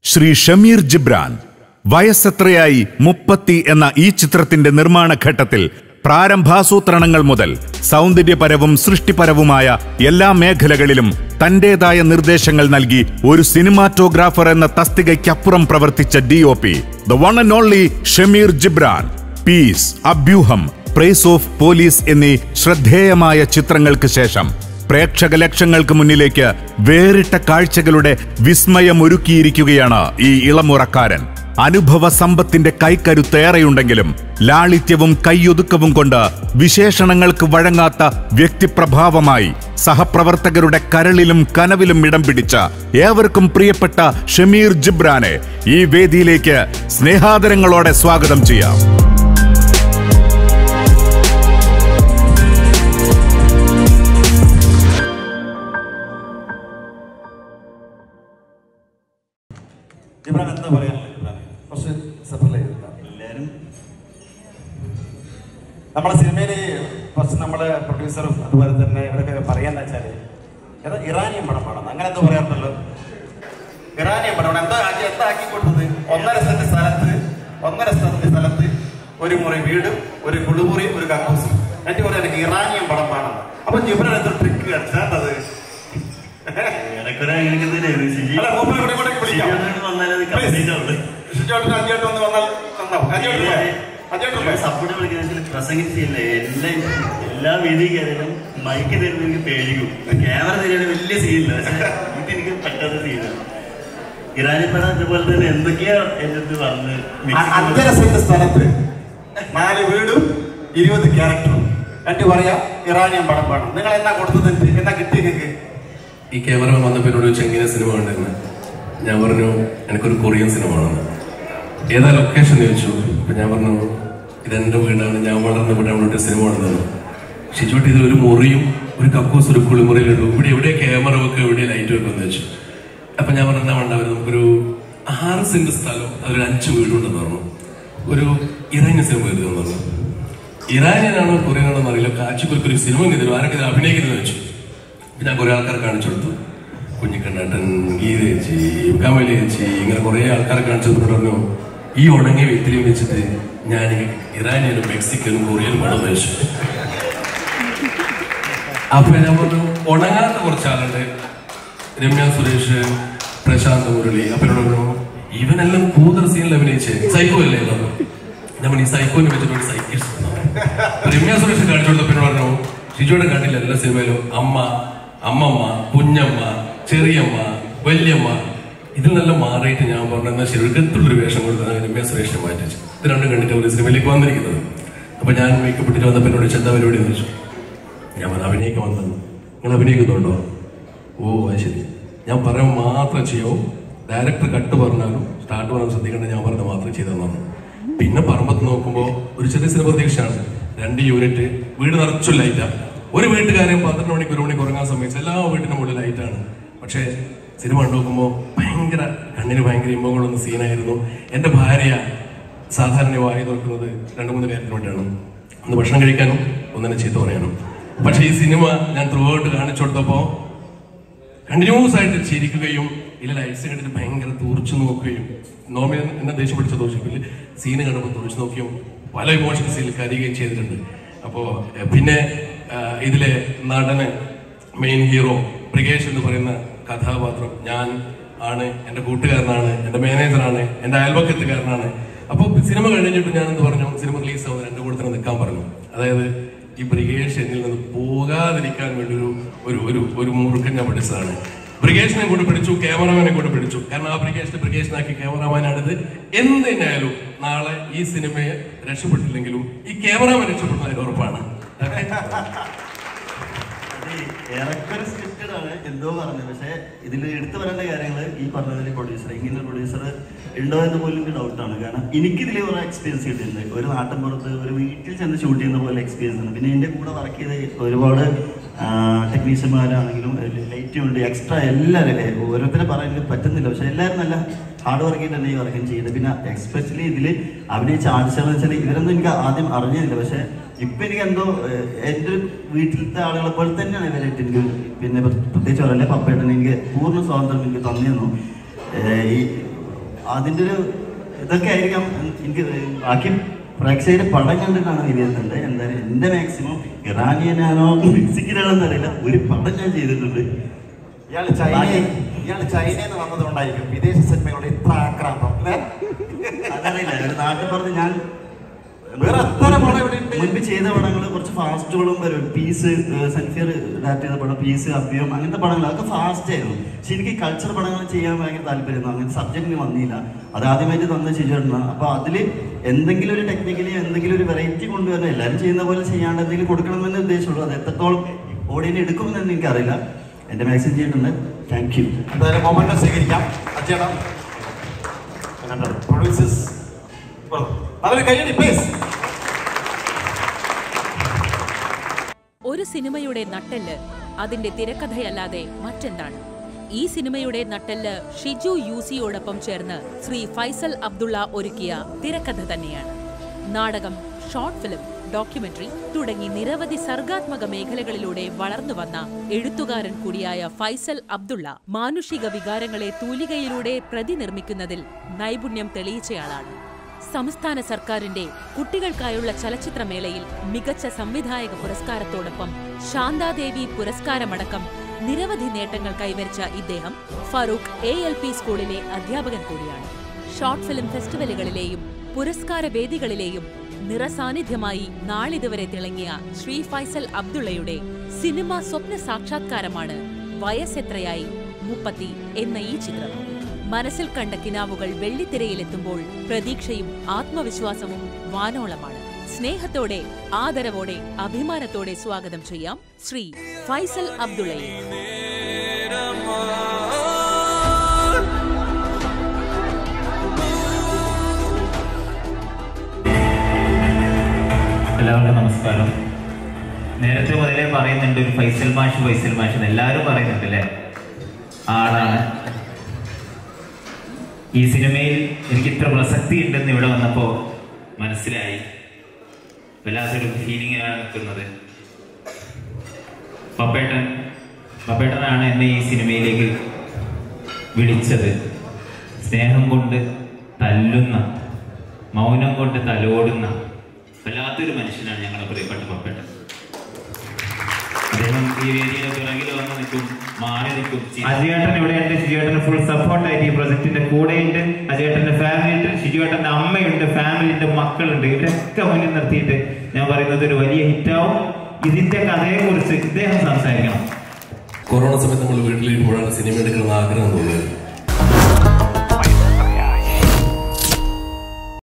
ശ്രീ ഷമീർ ജിബ്രാൻ വയസ്സെത്രയായി മുപ്പത്തി എന്ന ഈ ചിത്രത്തിന്റെ നിർമ്മാണ ഘട്ടത്തിൽ പ്രാരംഭാസൂത്രണങ്ങൾ മുതൽ സൗന്ദര്യപരവും സൃഷ്ടിപരവുമായ എല്ലാ മേഖലകളിലും തന്റേതായ നിർദ്ദേശങ്ങൾ നൽകി ഒരു സിനിമാറ്റോഗ്രാഫർ എന്ന തസ്തികയ്ക്കപ്പുറം പ്രവർത്തിച്ച D O P the one and only Shameer Jibran Peace Abhyooham price of police എന്നീ ശ്രദ്ധേയമായ ചിത്രങ്ങൾക്ക് ശേഷം പ്രേക്ഷക ലക്ഷങ്ങൾക്ക് മുന്നിലേക്ക് വേറിട്ട കാഴ്ചകളുടെ വിസ്മയമൊരുക്കിയിരിക്കുകയാണ് ഈ ഇളമുറക്കാരൻ അനുഭവ സമ്പത്തിന്റെ കൈക്കരുത്തേറെയുണ്ടെങ്കിലും ലാളിത്യവും കൈയൊതുക്കവും കൊണ്ട് വിശേഷണങ്ങൾക്ക് വഴങ്ങാത്ത വ്യക്തിപ്രഭാവമായി സഹപ്രവർത്തകരുടെ കരളിലും കനവിലും ഇടം പിടിച്ച ഏവർക്കും പ്രിയപ്പെട്ട ഷമീർ ജിബ്രാനെ ഈ വേദിയിലേക്ക് സ്നേഹാദരങ്ങളോടെ സ്വാഗതം ചെയ്യാം ഇബ്രാൻ എന്താ പറയാനുള്ളത് ഇബ്രാൻ കുറച്ച് സെപ്പറേറ്റ് എല്ലാരും നമ്മളെ സിനിമയില് കുറച്ച് നമ്മളെ പ്രൊഡ്യൂസറും അതുപോലെ തന്നെ ഇവരൊക്കെ പറയാന്ന് വെച്ചാല് ഏതാ ഇറാനിയൻ പടം പാടണം അങ്ങനെ എന്തോ പറയാറുണ്ടല്ലോ ഇറാനിയൻ പടം എന്താ ആക്കി എന്താ ആക്കി കൊടുത്തത് ഒന്നര സെന്റ് സ്ഥലത്ത് ഒന്നര സെന്റ് സ്ഥലത്ത് ഒരു മുറി വീടും ഒരു കുളിമുറി ഒരു കക്കൂസും എന്നിട്ട് പറയാൻ എനിക്ക് ഇറാനിയൻ പടം പാടണം അപ്പൊ ജിബ്രാൻ എന്തോ ട്രിക്ക് കളിച്ചാണ്ടത് ഏറെക്കുറെ അങ്ങനെ തന്നെയായിരുന്നു ശിജി അല്ല മൂപ്പര് ഇവിടെ ഇങ്ങോട്ടേക്ക് വിളിക്കാം. ശിജിയോട് വന്നാലേ അത് കംപ്ലീറ്റ് ആവുള്ളൂ ഷിജോട്ടിന് അഞ്ചോട്ട് വന്ന് വന്നാൽ നന്നാവും അഞ്ചോട്ട് അഞ്ചോട്ട് സപ്പോർട്ട് വിളിക്കുന്ന പ്രസംഗിച്ചില്ല എല്ലാ എല്ലാ വേദി കയറിയാലും മൈക്ക് തരുന്ന എനിക്ക് പേടിക്കും ക്യാമറ തരുന്ന വലിയ സീനില്ല പക്ഷെ ഇത് എനിക്ക് പറ്റാത്ത സീനാണ് ഇറാനി പടം അതുപോലെ തന്നെ എന്തൊക്കെയാ എന്റെ അടുത്ത് വന്ന് അ- അഞ്ചര സെന്റ് സ്ഥലത്ത് നാല് വീടും ഇരുപത് ക്യാരക്ടറും എന്നിട്ട് പറയാ ഇറാനിയൻ പടം പാടണം നിങ്ങൾ എന്നാ കൊടുത്തത് എന്നാ കിട്ടി നിങ്ങൾക്ക് ഈ ക്യാമറമാൻ വന്നപ്പോൾ എന്നോട് ചോദിച്ചു എങ്ങനെ സിനിമ കണ്ടിരുന്നു ഞാൻ പറഞ്ഞു എനിക്കൊരു കൊറിയൻ സിനിമ ആണെന്ന് ഏതാ ലൊക്കേഷൻ എന്ന് ചോദിച്ചു അപ്പൊ ഞാൻ പറഞ്ഞു ഇതെന്റെ വീടാണ് ഞാൻ വളർന്ന വീടാണ് ഇവിടെ സിനിമ കാണുന്നത് ഷിജോട്ട് ഇതിൽ ഒരു മുറിയും ഒരു കക്കൂസ് ഒരു കുളിമുറിയിലിടും ഇവിടെ എവിടെ ക്യാമറ വെക്കുക എവിടെ ലൈറ്റ് വെക്കുക എന്ന് വെച്ചു അപ്പൊ ഞാൻ പറഞ്ഞു എന്നാ വേണ്ട നമുക്കൊരു ആറ് സെന്റ് സ്ഥലം അതൊരു അഞ്ച് വീടുണ്ടെന്ന് പറഞ്ഞു ഒരു ഇറാനിയൻ സിനിമ എഴുതുമെന്ന് പറഞ്ഞു ഇറാനിയനാണോ കൊറിയനാണോ എന്നറിയില്ല കാച്ചിപ്പൊരു ഒരു സിനിമ ചെയ്തു ആരൊക്കെ ഇതിൽ അഭിനയിക്കുന്നത് വെച്ചു പിന്നെ ഞാൻ കുറെ ആൾക്കാരെ കാണിച്ചു കൊടുത്തു കുഞ്ഞിക്കണ്ണേട്ടൻ ഗീത ചേച്ചി കമല ചേച്ചി ഇങ്ങനെ കുറെ ആൾക്കാരെ കാണിച്ചു കൊടുത്തിട്ട് പറഞ്ഞു ഈ ഉണങ്ങിയ വ്യക്തിയും വെച്ചിട്ട് ഞാൻ ഇറാനിയനും മെക്സിക്കനും കൊറിയനും പണം വെച്ചു അപ്പൊ ഞാൻ പറഞ്ഞു ഉണങ്ങാത്ത കുറച്ച് ആളുണ്ട് രമ്യ സുരേഷ് പ്രശാന്ത് മുരളി അപ്പൊ എന്നോട് പറഞ്ഞു ഇവനെല്ലാം കൂതർ സീനിൽ അഭിനയിച്ചേ സൈക്കോ അല്ലേ എന്ന് പറഞ്ഞു ഞാൻ പറഞ്ഞു, ഈ സൈക്കോനെ വെച്ചിട്ട് ഒരു സൈക്കിസ്റ്റ് രമ്യ സുരേഷ് കാണിച്ചു കൊടുത്തപ്പോൾ എന്നോട് പറഞ്ഞു ഷിജോയുടെ കണ്ടില്ല എല്ലാ സിനിമയിലും അമ്മ അമ്മമ്മ കുഞ്ഞമ്മ ചെറിയമ്മ വല്യമ്മ ഇതിൽ നിന്നെല്ലാം മാറിയിട്ട് ഞാൻ പറഞ്ഞു എന്നാൽ ശരിക്കത്തുള്ളൊരു വേഷം കൊടുത്താണ് രമ്യ സുരേഷിനെ മാറ്റിച്ചു ഇത് രണ്ടും കണ്ടിട്ട് ഒരു സിനിമയിലേക്ക് വന്നിരിക്കുന്നത് അപ്പൊ ഞാൻ മേക്കപ്പ് ഇട്ടിട്ട് വന്നപ്പോൾ എന്നോട് ചെന്ത പരിപാടി എന്ന് വെച്ചു ഞാൻ പറഞ്ഞു അഭിനയിക്കാൻ വന്നത് നിങ്ങൾ അഭിനയിക്കുന്നുണ്ടോ ഓ അത് ശരി ഞാൻ പറയാൻ മാത്രം ചെയ്യാവും ഡയറക്ടർ കട്ട് പറഞ്ഞാലും സ്റ്റാർട്ട് പറഞ്ഞാൽ ശ്രദ്ധിക്കേണ്ട ഞാൻ പറഞ്ഞത് മാത്രം ചെയ്തെന്ന് പറഞ്ഞു പിന്നെ പറമ്പത്ത് നോക്കുമ്പോൾ ഒരു ചെറിയ സിനിമ പ്രതീക്ഷയാണ് രണ്ട് യൂണിറ്റ് വീട് നിറച്ചു ലൈറ്റാണ് ഒരു വീട്ടുകാരെയും പന്ത്രണ്ട് മണിക്ക് ഒരു മണിക്ക് ഉറങ്ങാൻ സമയത്ത് എല്ലാ വീട്ടിനും മുകളിൽ ലൈറ്റാണ് പക്ഷേ സിനിമ കണ്ടു നോക്കുമ്പോൾ ഭയങ്കര കണ്ണിന് ഭയങ്കര ഇമ്പം കൊള്ളുന്ന സീനായിരുന്നു എൻ്റെ ഭാര്യ സാധാരണ വായി നോക്കുന്നത് രണ്ട് മൂന്ന് നേരത്തിന് വേണ്ടിയാണ് ഒന്ന് ഭക്ഷണം കഴിക്കാനും ഒന്നിനെ ചീത്ത പറയാനും പക്ഷെ ഈ സിനിമ ഞാൻ ത്രൂ ഔട്ട് കാണിച്ചു കൊടുത്തപ്പോ കണ്ടിന്യൂസ് ആയിട്ട് ചിരിക്കുകയും ഇല്ല ലൈറ്റ്സ് കണ്ടിട്ട് ഭയങ്കര തുറച്ചു നോക്കുകയും നോർമലി എന്നെ ദേഷ്യം പിടിച്ച ദോഷിക്കില്ല സീന് കണ്ടപ്പോൾ തുറച്ചു നോക്കിയും പല ഇമോഷൻസ് ഇതിൽ കരുകയും ചെയ്തിട്ടുണ്ട് അപ്പോ എഹ്, പിന്നെ ആ, ഇതിലെ നടന് മെയിൻ ഹീറോ ബ്രിഗേഷ് എന്ന് പറയുന്ന കഥാപാത്രം ഞാൻ ആണ് എന്റെ കൂട്ടുകാരനാണ് എന്റെ മാനേജറാണ് എന്റെ അയൽപക്കത്തുകാരനാണ് അപ്പോൾ സിനിമ കഴിഞ്ഞിട്ട് ഞാൻ എന്ത് പറഞ്ഞു സിനിമ റിലീസ് ആവുന്ന എന്റെ കൂടെ തന്നെ നിൽക്കാൻ പറഞ്ഞു അതായത് ഈ ബ്രിഗേഷ് എന്നിൽ നിന്ന് പോകാതിരിക്കാൻ വേണ്ടി ഒരു ഒരു ഒരു ഒരു മുറുക്കൻ ഞാൻ പഠിച്ചതാണ് ബ്രിഗേഷിനെ കൂടെ പിടിച്ചു ക്യാമറമാനെ കൂടെ പിടിച്ചു കാരണം ആ ബ്രിഗേഷിനെ ബ്രിഗേഷിനാക്കി ക്യാമറമാനാണിത് എന്തിനായാലും നാളെ ഈ സിനിമയെ രക്ഷപ്പെട്ടില്ലെങ്കിലും ഈ ക്യാമറമാൻ രക്ഷപ്പെടുന്നതിന് ഉറപ്പാണ് Okay? അത് ഏറെക്കുറെ സ്ക്രിപ്റ്റഡ് ആണ് എന്തോ പറഞ്ഞു പക്ഷെ ഇതിൽ എടുത്തു പറയേണ്ട കാര്യങ്ങൾ ഈ പറഞ്ഞതിൽ പ്രൊഡ്യൂസർ ഇങ്ങനെ പ്രൊഡ്യൂസർ ഉണ്ടോ എന്ന് പോലും എനിക്ക് ഡൗട്ടാണ് കാരണം എനിക്കിതിൽ കുറെ എക്സ്പീരിയൻസ് കിട്ടിയിട്ടുണ്ട് ഒരു നാട്ടിൻ പുറത്ത് ഒരു വീട്ടിൽ ചെന്ന് ഷൂട്ട് ചെയ്യുന്ന പോലെ എക്സ്പീരിയൻസ് ഉണ്ട് പിന്നെ എൻ്റെ കൂടെ വർക്ക് ചെയ്ത ഒരുപാട് ടെക്നീഷ്യന്മാരാണെങ്കിലും ലൈറ്റ് ഉണ്ട് എക്സ്ട്രാ എല്ലാവരും ഓരോരുത്തരെ പറയാൻ എനിക്ക് പറ്റുന്നില്ല പക്ഷെ എല്ലാവരും നല്ല ഹാർഡ് വർക്ക് തന്നെ ഈ വർക്കും ചെയ്തത് പിന്നെ എക്സ്പെഷ്യലി ഇതിൽ അഭിനയിച്ച ആർട്ടിസ്റ്റുകൾ വെച്ചാൽ ഇവരൊന്നും എനിക്ക് ആദ്യം അറിഞ്ഞില്ല പക്ഷെ ഇപ്പൊ എനിക്ക് എന്തോ ഏഹ്, എൻ്റെ വീട്ടിലത്തെ ആളുകളെ പോലെ തന്നെയാണ് ഇവരായിട്ട് എനിക്ക് പിന്നെ പ്ര- പ്രത്യേകിച്ച് പറയല്ലേ പപ്പേട്ടൻ എനിക്ക് പൂർണ്ണ സ്വാതന്ത്ര്യം എനിക്ക് തന്നിരുന്നു ഏഹ്, ഈ അതിൻ്റെ ഒരു ഇതൊക്കെ ആയിരിക്കാം എനിക്ക് ബാക്കി പ്രേക്ഷകര് പടം കണ്ടിട്ടാണ് വിലയിരുത്തുന്നത് എന്തായാലും എൻ്റെ മാക്സിമം ഇറാനിയനാണോ മെക്സിക്കനാണോ എന്നറിയില്ല ഒരു പടം ഞാൻ ചെയ്തിട്ടുണ്ട് ഇയാൾ ചൈന ഇയാൾ ചൈനയിൽ നിന്ന് വന്നതുകൊണ്ടായിരിക്കും വിദേശ സിനിമകളുടെ ഇത്ര ആക്രാന്തം അല്ലേ അതറിയില്ല ഒരു നാട്ടിൽ പറഞ്ഞ് ഞാൻ വേറെ എത്ര പടം ഇവിടെ ഉണ്ട് മുൻപ് ചെയ്ത പടങ്ങൾ കുറച്ച് ഫാസ്റ്റുകളും വരും പീസ് സൺഫിയർ ഡാറ്റ് ചെയ്ത പടം പീസ് അഭ്യം അങ്ങനത്തെ പടങ്ങൾ അതൊക്കെ ഫാസ്റ്റ് ആയിരുന്നു പക്ഷെ എനിക്ക് കൾച്ചർ പടങ്ങൾ ചെയ്യാൻ ഭയങ്കര താല്പര്യമായിരുന്നു അങ്ങനത്തെ സബ്ജക്റ്റിന് വന്നില്ല അത് ആദ്യമായിട്ട് തന്ന ശരിയാണ് അപ്പൊ അതിൽ എന്തെങ്കിലും ഒരു ടെക്നിക്കലി എന്തെങ്കിലും ഒരു വെറൈറ്റി കൊണ്ടുവരണം എല്ലാവരും ചെയ്യുന്ന പോലെ ചെയ്യാണ്ട് എന്തെങ്കിലും കൊടുക്കണമെന്ന് ഉദ്ദേശമുള്ളൂ അത് എത്രത്തോളം ഓഡിയൻസ് എടുക്കുമെന്ന് എനിക്കറിയില്ല എൻ്റെ മാക്സിമം ചെയ്തിട്ടുണ്ട് താങ്ക് യു എന്തായാലും മൊമെന്റ് സ്വീകരിക്കാം അച്ഛേട്ടാ പ്രൊഡ്യൂസേഴ്സ് നല്ലൊരു കയ്യടി പ്ലീസ് ഒരു സിനിമയുടെ നട്ടെല്ല് അതിന്റെ തിരക്കഥയല്ലാതെ മറ്റെന്താണ് ഈ സിനിമയുടെ നട്ടെല്ല് ഷിജു യൂസിയോടൊപ്പം ചേർന്ന് ശ്രീ ഫൈസൽ അബ്ദുള്ള ഒരുക്കിയ തിരക്കഥ തന്നെയാണ് നാടകം ഷോർട്ട് ഫിലിം ഡോക്യുമെന്ററി തുടങ്ങി നിരവധി സർഗാത്മക മേഖലകളിലൂടെ വളർന്നു വന്ന എഴുത്തുകാരൻ കൂടിയായ ഫൈസൽ അബ്ദുള്ള മാനുഷിക വികാരങ്ങളെ തൂലികയിലൂടെ പ്രതിനിർമ്മിക്കുന്നതിൽ നൈപുണ്യം തെളിയിച്ചയാളാണ് സംസ്ഥാന സർക്കാരിന്റെ കുട്ടികൾക്കായുള്ള ചലച്ചിത്രമേളയിൽ മികച്ച സംവിധായക പുരസ്കാരത്തോടൊപ്പം ശാന്താദേവി പുരസ്കാരമടക്കം നിരവധി നേട്ടങ്ങൾ കൈവരിച്ച ഇദ്ദേഹം ഫറൂഖ് എ എൽ പി സ്കൂളിലെ അധ്യാപകൻ കൂടിയാണ് ഷോർട്ട് ഫിലിം ഫെസ്റ്റിവലുകളിലെയും പുരസ്കാര വേദികളിലെയും നിറസാന്നിധ്യമായി നാളിതുവരെ തിളങ്ങിയ ശ്രീ ഫൈസൽ അബ്ദുള്ളയുടെ സിനിമ സ്വപ്ന സാക്ഷാത്കാരമാണ് വയസ്സെത്രയായി മുപ്പത്തി എന്ന ഈ ചിത്രം മനസ്സിൽ കണ്ട കിനാവുകൾ വെള്ളിത്തിരയിലെത്തുമ്പോൾ പ്രതീക്ഷയും ആത്മവിശ്വാസവും വാനോളമാണ് സ്നേഹത്തോടെ ആദരവോടെ അഭിമാനത്തോടെ സ്വാഗതം ചെയ്യാം ശ്രീ ഫൈസൽ അബ്ദുള്ളയെ എല്ലാവർക്കും നമസ്കാരം നേരത്തെ മുതലേ പറയുന്നുണ്ട് ഒരു ഫൈസൽ മാഷ് ഫൈസൽ മാഷ് എന്ന് എല്ലാവരും പറയുന്നുണ്ട് അല്ലേ ആളാണ് ഈ സിനിമയിൽ എനിക്ക് ഇത്ര പ്രസക്തി ഉണ്ടെന്ന് ഇവിടെ വന്നപ്പോൾ മനസ്സിലായി വല്ലാത്തൊരു ഫീലിങ്ങിനാണ് നിൽക്കുന്നത് പപ്പേട്ടൻ പപ്പേട്ടനാണ് എന്നെ ഈ സിനിമയിലേക്ക് വിളിച്ചത് സ്നേഹം കൊണ്ട് തല്ലുന്ന മൗനം കൊണ്ട് തലോടുന്ന വല്ലാത്തൊരു മനുഷ്യനാണ് ഞങ്ങളുടെ പ്രിയപ്പെട്ട പപ്പേട്ടൻ അദ്ദേഹം ഈ വേദിയുടെ പിറകിൽ വന്ന് നിൽക്കും മാറി നിൽക്കും അജയേട്ടൻ ഇവിടെ ഉണ്ട് ഷിജുവേട്ടന് ഫുൾ സപ്പോർട്ടായിട്ട് ഈ പ്രൊജക്ടിന്റെ കൂടെയുണ്ട് അജയേട്ടന്റെ ഫാമിലി ഉണ്ട് ഷിജുവേട്ടന്റെ അമ്മയുണ്ട് ഫാമിലിന്റെ മക്കളുണ്ട് ഇവരൊക്കെ മുന്നിൽ നിർത്തിയിട്ട് ഞാൻ പറയുന്നത് ഒരു വലിയ ഹിറ്റാവും ഇതിന്റെ കഥയെ കുറിച്ച് ഇദ്ദേഹം സംസാരിക്കണം കൊറോണ സമയത്ത് നമ്മൾ വീട്ടിലിരിക്കുമ്പോഴാണ് സിനിമ എടുക്കണമെന്ന് ആഗ്രഹം തോന്നിയത്